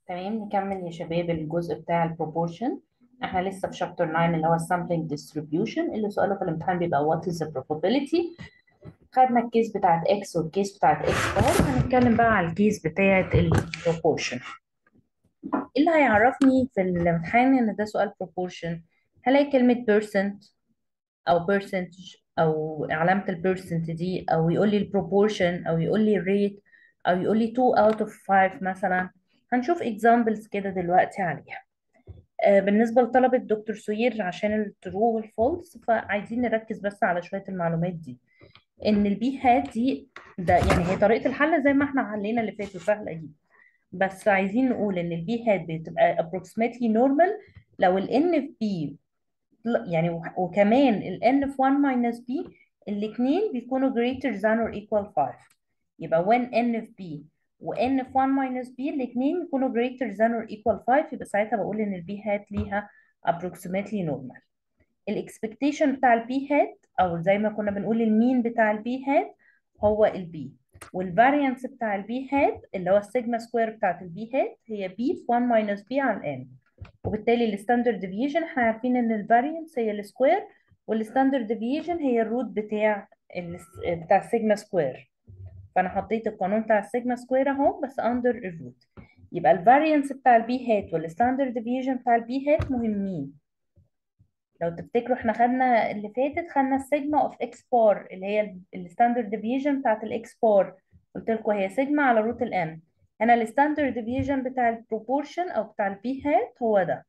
تمام نكمل يا شباب الجزء بتاع البروبورشن احنا لسه في شابتر 9 اللي هو السامبلينج ديستريبيوشن اللي سؤاله في الامتحان بيبقى what is the probability خدنا الكيس بتاعت x والكيس بتاعت x بار هنتكلم بقى على الكيس بتاعت البروبورشن اللي هيعرفني في الامتحان ان ده سؤال بروبورشن هلاقي كلمة percent او percentage او علامة البيرسنت دي او يقول لي البروبورشن او يقول لي الريت او يقول لي 2 out of 5 مثلا هنشوف examples كده دلوقتي عليها آه، بالنسبة لطلبة دكتور سوير عشان الترو والفولس فعايزين نركز بس على شوية المعلومات دي ان البي هات دي ده يعني هي طريقة الحل زي ما احنا حلينا اللي فاتوا سهلة جدا بس عايزين نقول ان البي هات بتبقى approximately normal لو ال n في b يعني وح- وكمان ال n في 1 minus b الاثنين بيكونوا greater than or equal 5 يبقى when n في b و n في 1 minus b الاثنين يكونوا greater than or equal 5 يبقى ساعتها بقول ان البي هات ليها approximately normal الاكسبكتيشن بتاع البي هات او زي ما كنا بنقول المين بتاع البي هات هو البي والفاريانس بتاع البي هات اللي هو السيجما سكوير بتاعت البي هات هي بي في 1 minus b على n وبالتالي الستاندرد ديفيشن احنا عارفين ان الفاريانس هي السكوير والستاندرد ديفيشن هي الروت بتاع ال بتاع السيجما سكوير فانا حطيت القانون بتاع السيجما سكوير اهو بس اندر الروت يبقى الفاريانس بتاع البي هات والستاندرد ديفيشن بتاع البي هات مهمين لو تفتكروا احنا خدنا اللي فاتت خدنا السيجما اوف اكس بار اللي هي الستاندرد ديفيشن بتاعت الاكس بار قلت لكم هي سيجما على روت الان هنا الستاندرد ديفيشن بتاع البروبورشن او بتاع البي هات هو ده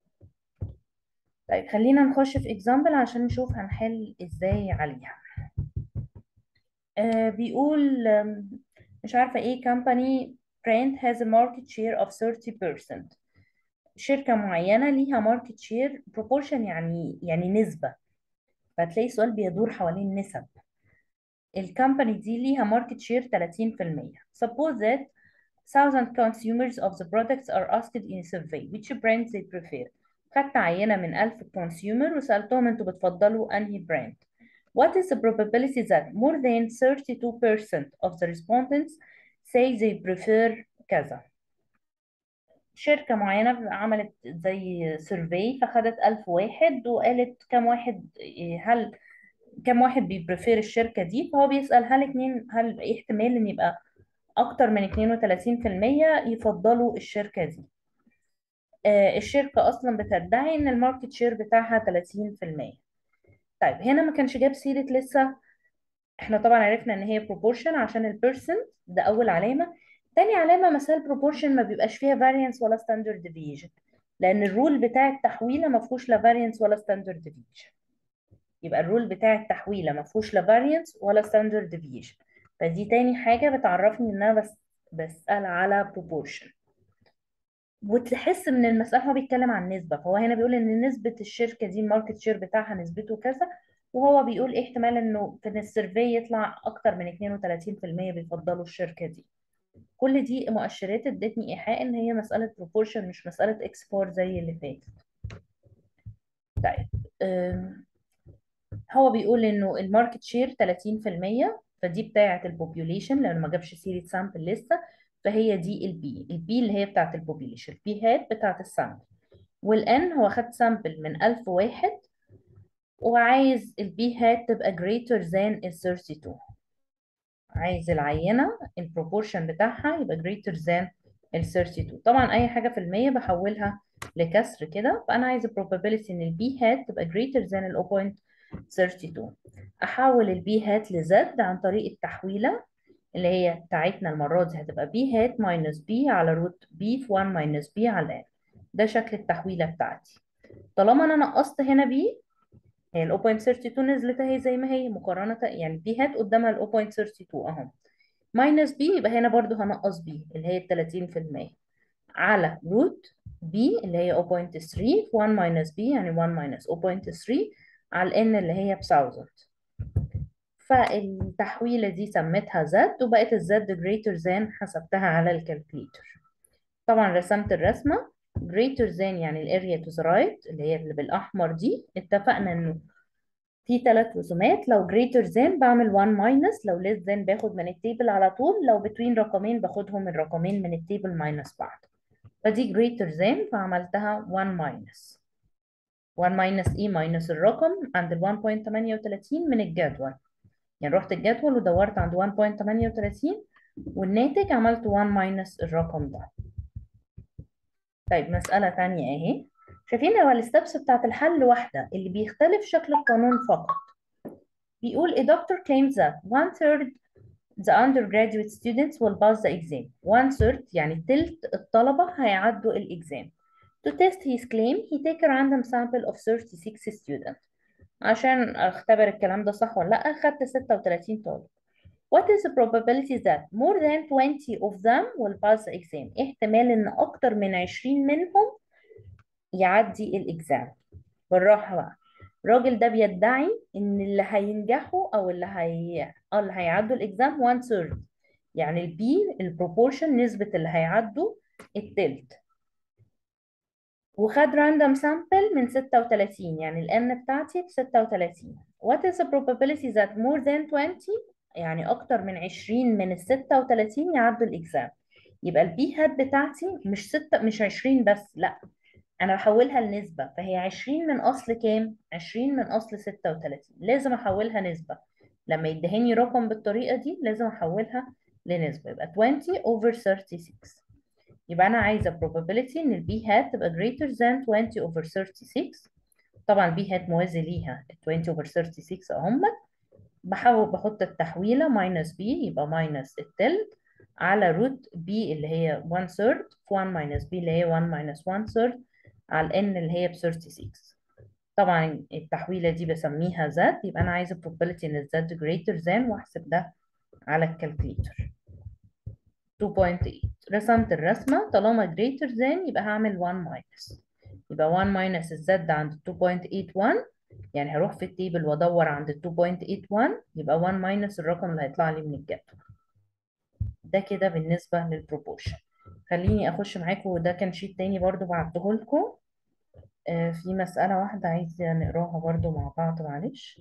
طيب خلينا نخش في اكزامبل عشان نشوف هنحل ازاي عليها آه بيقول آم، مش عارفة ايه company brand has a market share of 30% شركة معينة ليها market share proportion يعني يعني نسبة فهتلاقي السؤال بيدور حوالين نسب الكمباني دي ليها market share 30% suppose that 1000 consumers of the products are asked in a survey which brand they prefer خدت عينة من 1000 consumer وسألتهم انتوا بتفضلوا انهي brand What is the probability that more than 32% of the respondents say they prefer كذا شركة معينة عملت زي سيرفي فخدت ألف واحد وقالت كم واحد هل كم واحد بيبريفير الشركة دي فهو بيسأل هل اتنين هل ايه احتمال ان يبقى أكتر من 32% يفضلوا الشركة دي آه الشركة أصلا بتدعي إن الماركت شير بتاعها 30% طيب هنا ما كانش جاب سيرة لسه احنا طبعا عرفنا ان هي proportion عشان البيرسنت ده اول علامه تاني علامه مسائل proportion ما بيبقاش فيها variance ولا standard deviation لان الرول بتاع التحويله ما فيهوش لا variance ولا standard deviation يبقى الرول بتاع التحويله ما فيهوش لا variance ولا standard deviation فدي تاني حاجه بتعرفني ان انا بس بسأل على proportion وتحس ان المسألة هو بيتكلم عن نسبة فهو هنا بيقول ان نسبة الشركة دي الماركت شير بتاعها نسبته كذا وهو بيقول ايه احتمال انه في السيرفي يطلع اكتر من 32% بيفضلوا الشركة دي كل دي مؤشرات ادتني ايحاء ان هي مسألة بروبورشن مش مسألة اكسبور زي اللي فاتت طيب أم، هو بيقول انه الماركت شير 30% فدي بتاعة البوبيوليشن لانه ما جابش سيرة سامبل لسه فهي دي البي البي اللي هي بتاعة البوبيوليشن البي هات بتاعة السامبل والان هو خد سامبل من 1000 واحد وعايز البي هات تبقى greater than ال 32 عايز العينة البروبورشن بتاعها يبقى greater than ال 32 طبعا أي حاجة في المية بحولها لكسر كده فأنا عايز probability إن البي هات تبقى greater than ال 0.32 أحول البي هات لزد عن طريق التحويلة اللي هي بتاعتنا المرة دي هتبقى بي هات minus بي على روت بي في 1 minus بي على n ده شكل التحويلة بتاعتي طالما أنا نقصت هنا بي هي ال 0.32 نزلت اهي زي ما هي مقارنة يعني بي هات قدامها ال 0.32 اهو ماينس بي يبقى هنا برضو هنقص بي اللي هي 30% على روت بي اللي هي 0.3 في 1 ماينس بي يعني 1 ماينس 0.3 على n اللي هي ب 1000 فالتحويلة دي سميتها زد وبقت الزد greater than حسبتها على الكالكليتر طبعا رسمت الرسمة greater than يعني الاريا to the right اللي هي اللي بالأحمر دي اتفقنا انه في ثلاث رسومات لو greater than بعمل 1 minus لو less than باخد من التيبل على طول لو between رقمين باخدهم الرقمين من التيبل minus بعض فدي greater than فعملتها 1 minus 1 minus ايه minus الرقم عند ال 1.38 من الجدول يعني رحت الجدول ودورت عند 1.38 والناتج عملت 1 minus الرقم ده طيب مسألة تانية اهي شايفين هو الستبس بتاعت الحل واحدة اللي بيختلف شكل القانون فقط بيقول a doctor claims that one third the undergraduate students will pass the exam one third يعني تلت الطلبة هيعدوا الإكزام to test his claim he take a random sample of 36 students عشان اختبر الكلام ده صح ولا لا خدت 36 طالب What is the probability that more than 20 of them will pass the exam احتمال ان اكتر من 20 منهم يعدي الاكزام بالراحة بقى الراجل ده بيدعي ان اللي هينجحوا او اللي هي اه اللي هيعدوا الاكزام 1 third يعني البي البروبورشن نسبة اللي هيعدوا التلت وخد راندوم سامبل من 36 يعني ال n بتاعتي ب 36 What is the probability that more than 20 يعني أكتر من 20 من ال 36 يعدوا الإكزام يبقى البي هات بتاعتي مش 6 مش 20 بس لا أنا بحولها لنسبة فهي 20 من أصل كام؟ 20 من أصل 36 لازم أحولها نسبة لما يدهني رقم بالطريقة دي لازم أحولها لنسبة يبقى 20 over 36 يبقى أنا عايزة probability إن البي هات تبقى greater than 20 over 36 طبعا البي هات موازي ليها 20 over 36 أهم بحاول بحط التحويلة minus b يبقى minus التلت على root b اللي هي 1 third في 1 minus b اللي هي 1 minus 1 third على n اللي هي ب 36 طبعا التحويلة دي بسميها z يبقى أنا عايزة probability إن z greater than وأحسب ده على الكالكليتر 2.8 رسمت الرسمة طالما greater than يبقى هعمل 1 minus يبقى 1 minus الزد عند 2.81 يعني هروح في التيبل وادور عند 2.81 يبقى 1 minus الرقم اللي هيطلع لي من الجدول ده كده بالنسبة للبروبورشن خليني اخش معاكم وده كان شيت تاني برضو بعته لكم آه في مسألة واحدة عايزة نقراها برضو مع بعض معلش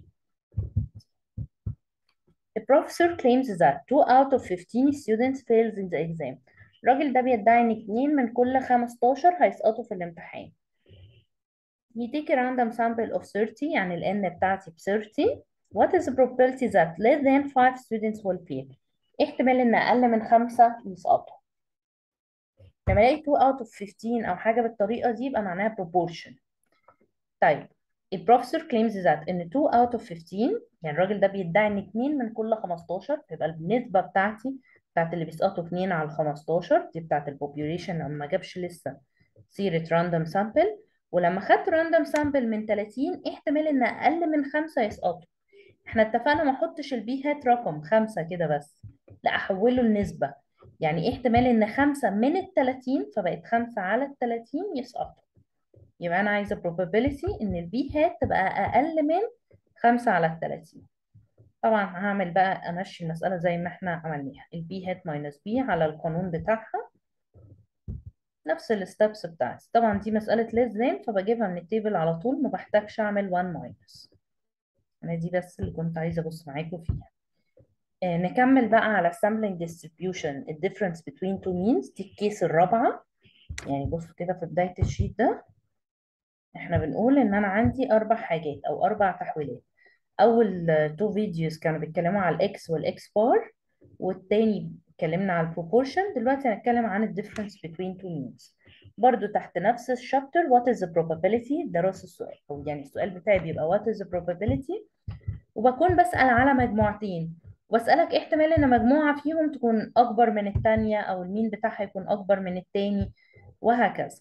The professor claims that 2 out of 15 students fails in the exam. الراجل ده بيدعي ان 2 من كل 15 هيسقطوا في الامتحان. We take a random sample of 30 يعني ال n بتاعتي ب 30. What is the probability that less than 5 students will fail? احتمال ان اقل من 5 يسقطوا. لما الاقي 2 out of 15 او حاجة بالطريقة دي يبقى معناها proportion. طيب البروفيسور claims that ان 2 out of 15 يعني الراجل ده بيدعي ان 2 من كل 15 يبقى النسبة بتاعتي بتاعت اللي بيسقطوا 2 على 15 دي بتاعت البوبيوليشن لما ما جابش لسه سيرة راندوم سامبل ولما خدت راندوم سامبل من 30 احتمال ان اقل من 5 يسقطوا احنا اتفقنا ما احطش البي هات رقم 5 كده بس لا احوله لنسبة يعني احتمال ان 5 من ال 30 فبقت 5 على ال 30 يسقطوا يبقى أنا عايزة probability إن البي هات تبقى أقل من خمسة على التلاتين طبعا هعمل بقى أمشي المسألة زي ما احنا عملناها البي هات ماينس بي على القانون بتاعها نفس الستبس بتاعتي طبعا دي مسألة less than فبجيبها من التيبل على طول ما بحتاجش أعمل 1 ماينس أنا دي بس اللي كنت عايزة أبص معاكم فيها آه نكمل بقى على sampling distribution ال difference between two means دي الكيس الرابعة يعني بصوا كده في بداية الشيت ده احنا بنقول ان انا عندي اربع حاجات او اربع تحويلات اول تو فيديوز كانوا بيتكلموا على الاكس والاكس بار والتاني اتكلمنا على البروبورشن دلوقتي هنتكلم عن الديفرنس between two means برضو تحت نفس الشابتر what is the probability ده راس السؤال او يعني السؤال بتاعي بيبقى what is the probability وبكون بسأل على مجموعتين واسألك احتمال ان مجموعة فيهم تكون اكبر من التانية او المين بتاعها يكون اكبر من التاني وهكذا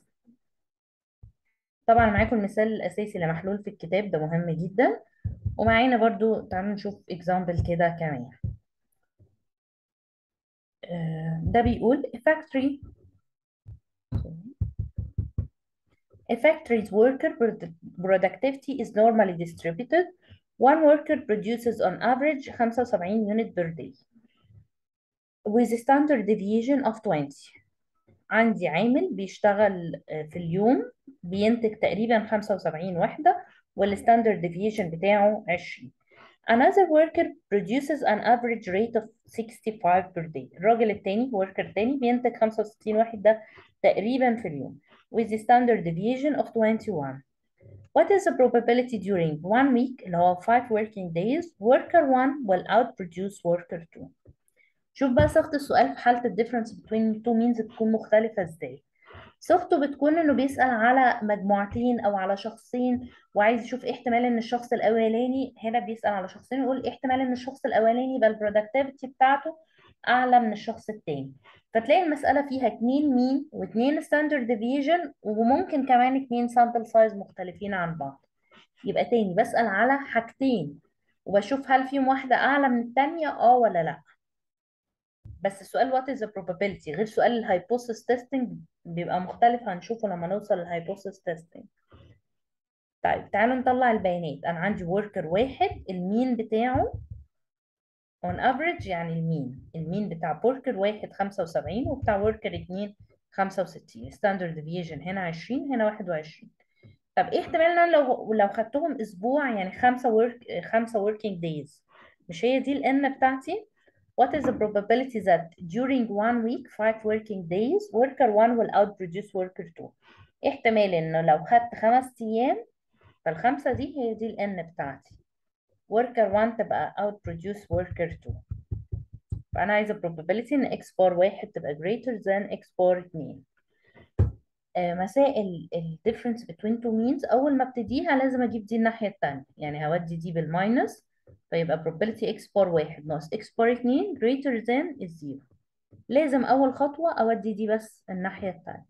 طبعا معاكم المثال الأساسي اللي محلول في الكتاب ده مهم جدا ومعانا برضو تعالوا نشوف example كده كمان آه، ده بيقول a factory a factory's worker productivity is normally distributed one worker produces on average 75 unit per day with a standard deviation of 20 عندي عامل بيشتغل في اليوم بينتج تقريبا 75 وحدة والستاندرد ديفيشن بتاعه 20 Another worker produces an average rate of 65 per day الراجل التاني وركر تاني بينتج 65 واحد ده تقريبا في اليوم with the standard deviation of 21 What is the probability during one week اللي هو 5 working days worker 1 will outproduce worker 2 شوف بقى صيغة السؤال في حالة ال difference between two means بتكون مختلفة ازاي صيغته بتكون انه بيسأل على مجموعتين او على شخصين وعايز يشوف ايه احتمال ان الشخص الاولاني هنا بيسأل على شخصين ويقول ايه احتمال ان الشخص الاولاني يبقى البرودكتيفيتي بتاعته اعلى من الشخص التاني فتلاقي المسألة فيها اتنين مين واتنين ستاندرد ديفيجن وممكن كمان اتنين سامبل سايز مختلفين عن بعض يبقى تاني بسأل على حاجتين وبشوف هل فيهم واحدة أعلى من التانية اه ولا لأ بس السؤال what is the probability غير سؤال الهايبوثيس تيستنج بيبقى مختلف هنشوفه لما نوصل للهايبوثيس تيستنج طيب تعالوا نطلع البيانات أنا عندي وركر واحد المين بتاعه on average يعني المين المين بتاع وركر واحد 75 وبتاع وركر اتنين 65 ستاندرد ديفيجن هنا 20 هنا 21 طب ايه احتمال ان انا لو لو خدتهم اسبوع يعني خمسة ورك خمسة working days مش هي دي الان بتاعتي What is the probability that during one week five working days worker one will outproduce worker two إيه احتمال انه لو خدت خمس ايام فالخمسة دي هي دي الان بتاعتي worker 1 تبقى outproduce worker 2 فأنا عايزة probability إن x بار واحد تبقى greater than x بار 2 آه مسائل ال difference between two means أول ما ابتديها لازم أجيب دي الناحية التانية يعني هودي دي بالماينس فيبقى probability x بار واحد ناقص x بار 2 greater than الزيرو لازم أول خطوة أودي دي بس الناحية التانية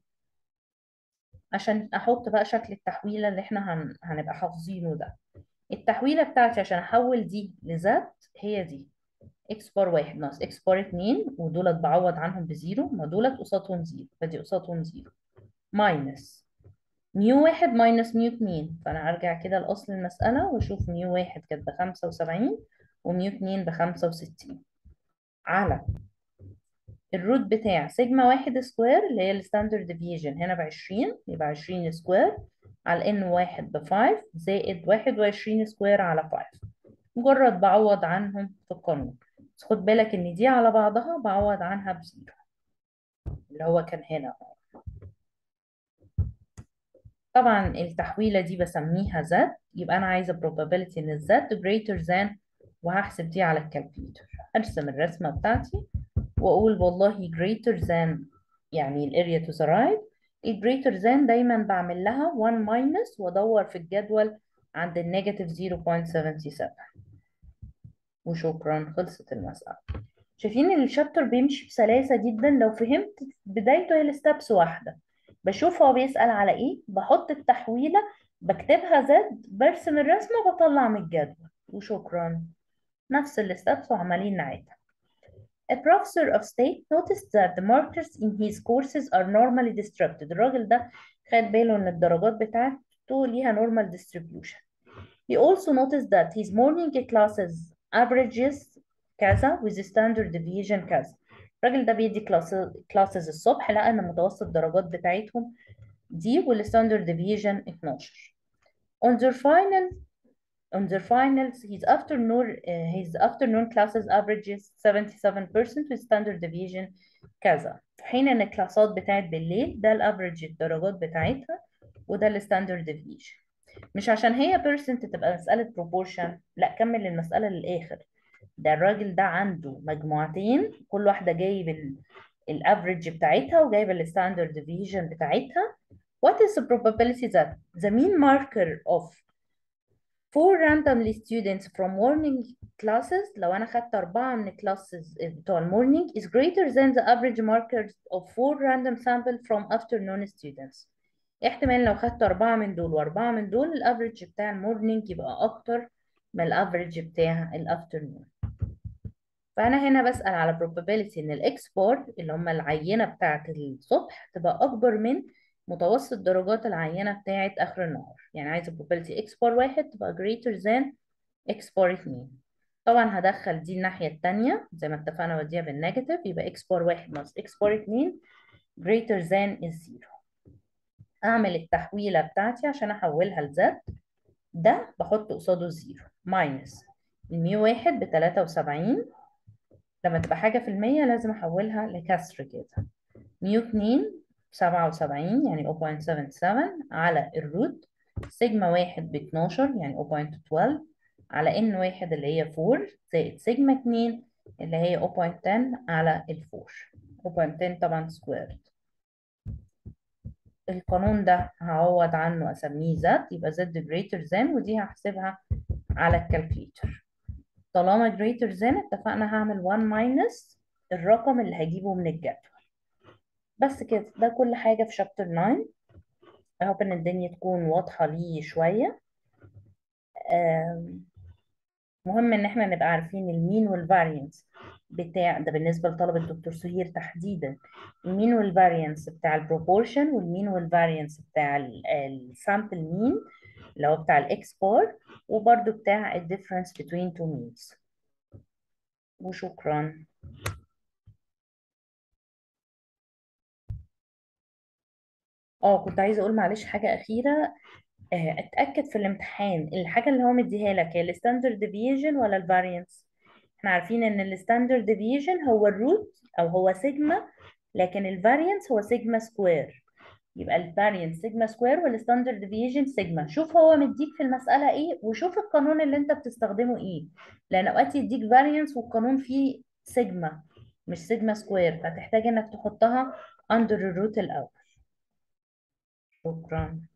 عشان أحط بقى شكل التحويلة اللي احنا هن... هنبقى حافظينه ده التحويلة بتاعتي عشان أحول دي لزد هي دي اكس بار واحد ناقص اكس بار اتنين ودولت بعوض عنهم بزيرو ما دولت قصادهم زيرو فدي قصادهم زيرو ماينس ميو واحد ماينس ميو اتنين فأنا أرجع كده لأصل المسألة وأشوف ميو واحد كانت بخمسة وسبعين وميو اتنين بخمسة وستين على الروت بتاع سيجما واحد سكوير اللي هي الستاندرد ديفيجن هنا بعشرين يبقى عشرين سكوير على ان واحد بفايف زائد واحد وعشرين سكوير على فايف مجرد بعوض عنهم في القانون بس خد بالك ان دي على بعضها بعوض عنها بزيرو اللي هو كان هنا طبعا التحويلة دي بسميها زد يبقى أنا عايزة probability إن الزد greater than وهحسب دي على الكالكوليتر أرسم الرسمة بتاعتي وأقول والله greater than يعني الاريا to the right الجريتر than دايما بعمل لها 1 minus وادور في الجدول عند النيجاتيف 0.77 وشكرا خلصت المسألة شايفين الشابتر بيمشي بسلاسة جدا لو فهمت بدايته هي الستبس واحدة بشوف هو بيسأل على ايه بحط التحويلة بكتبها زد برسم الرسمة بطلع من الجدول وشكرا نفس الستبس وعمالين نعيدها A professor of state noticed that the markers in his courses are normally distributed. الراجل ده خد باله ان الدرجات بتاعته ليها normal distribution. He also noticed that his morning classes averages كذا with standard deviation كذا. الراجل ده بيدي classes الصبح لقى ان متوسط الدرجات بتاعتهم دي والستاندرد deviation 12. On their final on their finals, his afternoon uh, his afternoon classes averages 77% with standard deviation كذا في حين ان الكلاسات بتاعت بالليل ده الافريج الدرجات بتاعتها وده الستاندرد ديفيشن مش عشان هي بيرسنت تبقى مسألة proportion لا كمل المسألة للآخر ده الراجل ده عنده مجموعتين كل واحدة جايب الافريج بتاعتها وجايب الستاندرد ديفيشن بتاعتها What is the probability that the mean marker of four randomly students from morning classes لو أنا خدت أربعة من classes بتوع المورنينج is greater than the average markers of four random sample from afternoon students احتمال لو خدت أربعة من دول وأربعة من دول الافريج بتاع المورنينج يبقى أكتر من الافريج بتاع الافترنون فأنا هنا بسأل على probability إن الإكس بار اللي هم العينة بتاعة الصبح تبقى أكبر من متوسط درجات العينة بتاعة آخر النهار يعني عايزة probability x بار واحد تبقى greater than x بار اتنين طبعا هدخل دي الناحية التانية زي ما اتفقنا وديها بالنيجاتيف يبقى x بار واحد ناقص x بار اتنين greater than الزيرو أعمل التحويلة بتاعتي عشان أحولها لزد ده بحط قصاده زيرو ماينس الميو واحد بتلاتة وسبعين لما تبقى حاجة في المية لازم أحولها لكسر كده ميو اتنين سبعة وسبعين يعني 0.77 على الروت سيجما واحد باتناشر يعني 0.12 على ان واحد اللي هي 4 زائد سيجما اتنين اللي هي 0.10 على الفور 0.10 طبعا سكويرد القانون ده هعوض عنه اسميه زد يبقى زد greater than ودي هحسبها على الكالكليتر طالما greater than اتفقنا هعمل 1 minus الرقم اللي هجيبه من الجدول بس كده ده كل حاجة في شابتر 9 اهو ان الدنيا تكون واضحة لي شوية آم، مهم ان احنا نبقى عارفين المين والفاريانس بتاع ده بالنسبة لطلبة الدكتور سهير تحديدا المين والفاريانس بتاع البروبورشن والمين والفاريانس بتاع السامبل مين اللي هو بتاع الاكس بار وبرده بتاع الديفرنس between two means وشكرا اه كنت عايزة اقول معلش حاجة أخيرة آه، اتاكد في الامتحان الحاجه اللي هو مديها لك هي الستاندرد ديفيجن ولا الفاريانس احنا عارفين ان الستاندرد ديفيجن هو الروت او هو سيجما لكن الفاريانس هو سيجما سكوير يبقى الفاريانس سيجما سكوير والستاندرد ديفيجن سيجما شوف هو مديك في المساله ايه وشوف القانون اللي انت بتستخدمه ايه لان اوقات يديك فاريانس والقانون فيه سيجما مش سيجما سكوير فتحتاج انك تحطها under الروت الاول شكرا